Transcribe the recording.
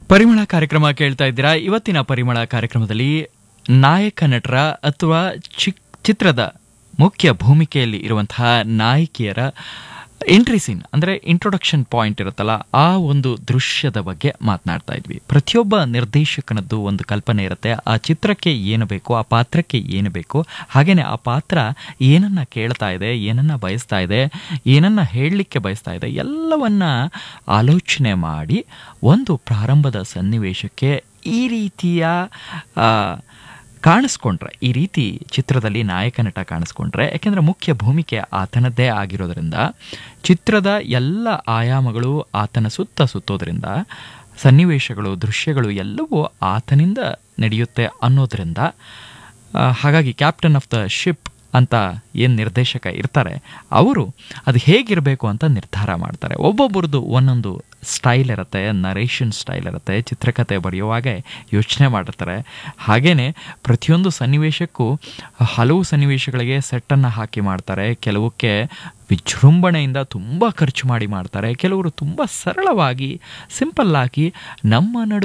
ಪರಿಮಳ ಕಾರ್ಯಕ್ರಮ ಕೇಳ್ತಾ ಇದ್ದೀರಾ ಇವತ್ತಿನ ಪರಿಮಳ ಕಾರ್ಯಕ್ರಮದಲ್ಲಿ ನಾಯಕ ನಟರ ಅಥವಾ ಚಿಕ್ ಚಿತ್ರದ ಮುಖ್ಯ ಭೂಮಿಕೆಯಲ್ಲಿ ಇರುವಂತಹ ನಾಯಕಿಯರ ಎಂಟ್ರಿ ಸೀನ್ ಅಂದರೆ ಇಂಟ್ರೊಡಕ್ಷನ್ ಪಾಯಿಂಟ್ ಇರುತ್ತಲ್ಲ ಆ ಒಂದು ದೃಶ್ಯದ ಬಗ್ಗೆ ಮಾತನಾಡ್ತಾ ಇದ್ವಿ ಪ್ರತಿಯೊಬ್ಬ ನಿರ್ದೇಶಕನದ್ದು ಒಂದು ಕಲ್ಪನೆ ಇರುತ್ತೆ ಆ ಚಿತ್ರಕ್ಕೆ ಏನು ಬೇಕು ಆ ಪಾತ್ರಕ್ಕೆ ಏನು ಬೇಕು ಹಾಗೆಯೇ ಆ ಪಾತ್ರ ಏನನ್ನ ಕೇಳ್ತಾ ಇದೆ ಏನನ್ನ ಬಯಸ್ತಾ ಇದೆ ಏನನ್ನ ಹೇಳಲಿಕ್ಕೆ ಬಯಸ್ತಾ ಇದೆ ಎಲ್ಲವನ್ನ ಆಲೋಚನೆ ಮಾಡಿ ಒಂದು ಪ್ರಾರಂಭದ ಸನ್ನಿವೇಶಕ್ಕೆ ಈ ರೀತಿಯ ಆ, ಕಾಣಿಸ್ಕೊಂಡ್ರೆ ಈ ರೀತಿ ಚಿತ್ರದಲ್ಲಿ ನಾಯಕ ನಟ ಕಾಣಿಸ್ಕೊಂಡ್ರೆ ಯಾಕೆಂದ್ರೆ ಮುಖ್ಯ ಭೂಮಿಕೆ ಆತನದ್ದೇ ಆಗಿರೋದ್ರಿಂದ ಚಿತ್ರದ ಎಲ್ಲ ಆಯಾಮಗಳು ಆತನ ಸುತ್ತ ಸುತ್ತೋದ್ರಿಂದ ಸನ್ನಿವೇಶಗಳು ದೃಶ್ಯಗಳು ಎಲ್ಲವೂ ಆತನಿಂದ ನಡೆಯುತ್ತೆ ಅನ್ನೋದ್ರಿಂದ ಆ, ಹಾಗಾಗಿ ಕ್ಯಾಪ್ಟನ್ ಆಫ್ ದ ಶಿಪ್ ಅಂತ ಏನು ನಿರ್ದೇಶಕ ಇರ್ತಾರೆ ಅವರು ಅದು ಹೇಗಿರಬೇಕು ಅಂತ ನಿರ್ಧಾರ ಮಾಡ್ತಾರೆ ಒಬ್ಬೊಬ್ಬರದ್ದು ಒಂದೊಂದು ಸ್ಟೈಲ್ ಇರುತ್ತೆ ನರೇಷನ್ ಸ್ಟೈಲ್ ಇರುತ್ತೆ ಚಿತ್ರಕಥೆ ಬರೆಯುವಾಗ ಯೋಚನೆ ಮಾಡಿರ್ತಾರೆ ಹಾಗೆಯೇ ಪ್ರತಿಯೊಂದು ಸನ್ನಿವೇಶಕ್ಕೂ ಹಲವು ಸನ್ನಿವೇಶಗಳಿಗೆ ಸೆಟ್ಟನ್ನು ಹಾಕಿ ಮಾಡ್ತಾರೆ ಕೆಲವಕ್ಕೆ ವಿಜೃಂಭಣೆಯಿಂದ ತುಂಬ ಖರ್ಚು ಮಾಡಿ ಮಾಡ್ತಾರೆ ಕೆಲವರು ತುಂಬ ಸರಳವಾಗಿ ಸಿಂಪಲ್ ಆಗಿ ನಮ್ಮ ನಡು